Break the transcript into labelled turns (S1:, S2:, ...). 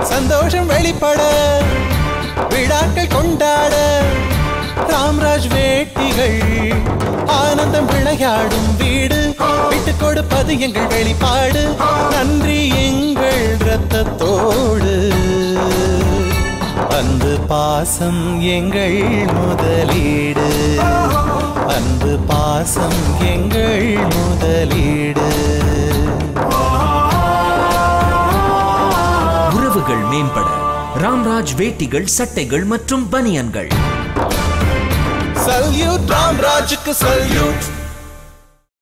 S1: சந்தோஷம் வெளிப்பட விழாக்கள் கொண்டாட ராம்ராஜ் வேட்டிகள் ஆனந்தம் விளையாடும் வீடு விட்டு கொடுப்பது எங்கள் வெளிப்பாடு நன்றி எங்கள் இரத்தத்தோடு அன்பு பாசம் எங்கள் முதலீடு அன்பு பாசம் எங்கள் முதலீடு
S2: உறவுகள் மேம்பட ராம்ராஜ் வேட்டிகள் சட்டைகள் மற்றும் பனியன்கள்
S1: சல்யூட் ராம்ராஜுக்கு சல்யூட்